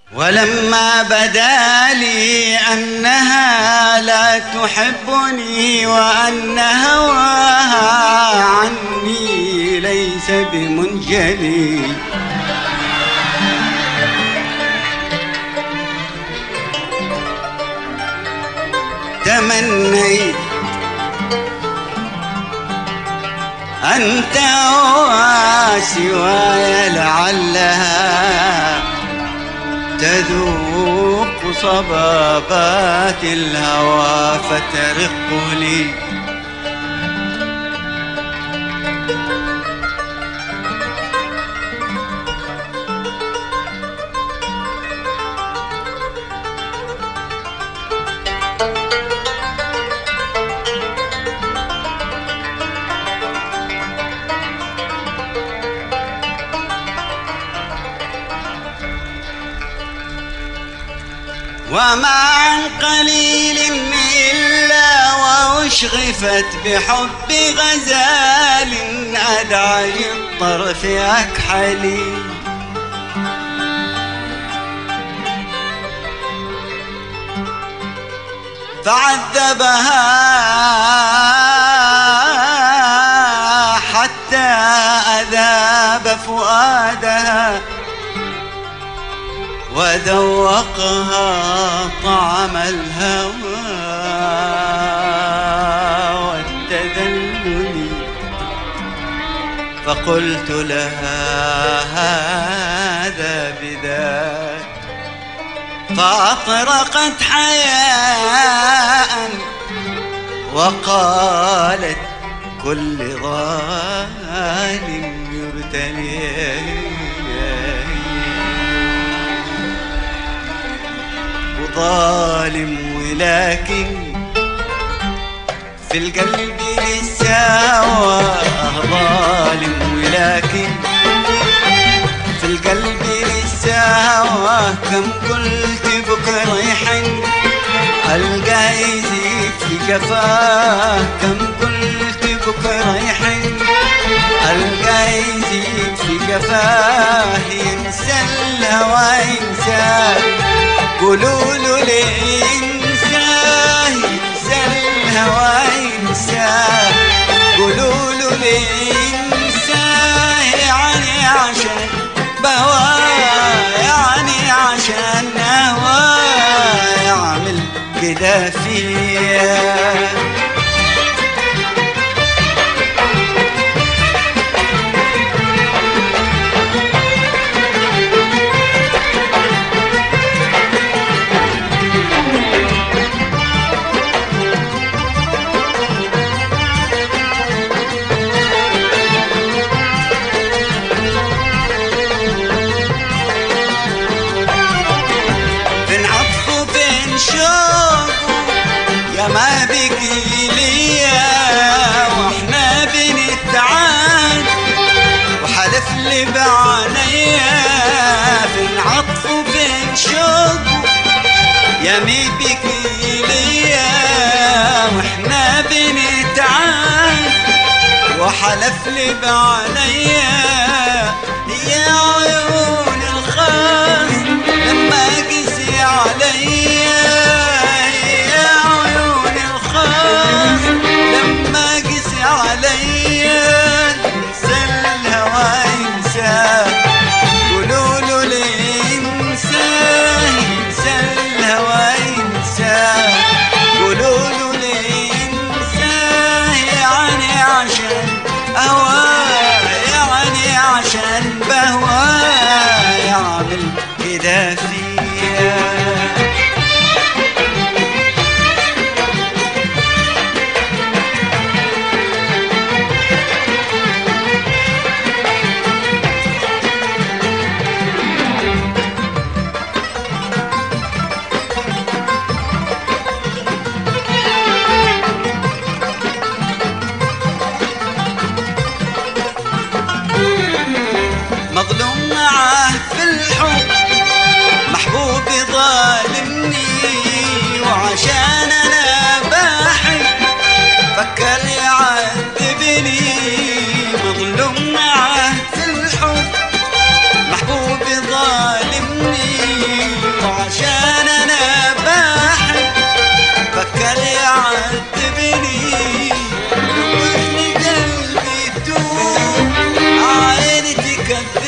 ولما بدا لي أنها لا تحبني وأن هواها عني ليس بمنجلي تمنيت أن تهوى سواي لعلها تذوق صبابات الهوى فترق لي وما عن قليل إلا وأشغفت بحب غزال أدعي الطرف أكحلي فعذبها حتى أذاب فؤادها وذوقها طعم الهوى والتذلل فقلت لها هذا بذاك فأطرقت حياء وقالت كل ظالم يبتلي ظالم ولكن في القلب للساوى ظالم ولكن في القلب للساوى كم قلت بكرة يحن ألقى يزيد في قفاه كم قلت بكرة يحن ألقى يزيد في قفاه ينسى الهوى ينساه قولوا له لإنساه ينسى الهوى ينساه قولوا له لإنساه يعني عشان بهوى يعني عشان هوى يعمل كده فيا بين عطف وبين شوق يا ما بقي ليا واحنا بنتعاد وحلف لي بعينيا بين عطف وبين شوق يا مي بقي ليا واحنا بنتعاد وحلف لي بعينيا يا عيون الخاص لما قسي عليا يا عيون الخاص لما قسي عليا انسى الهوى ينسى قولوا له ليه ينسى ينسى الهوى ينسى قولوا له ليه ينسى يعني عشان هواه يعني عشان بهوى يعمل كده فيا مظلوم معاه في الحب محبوب ضاع كذاب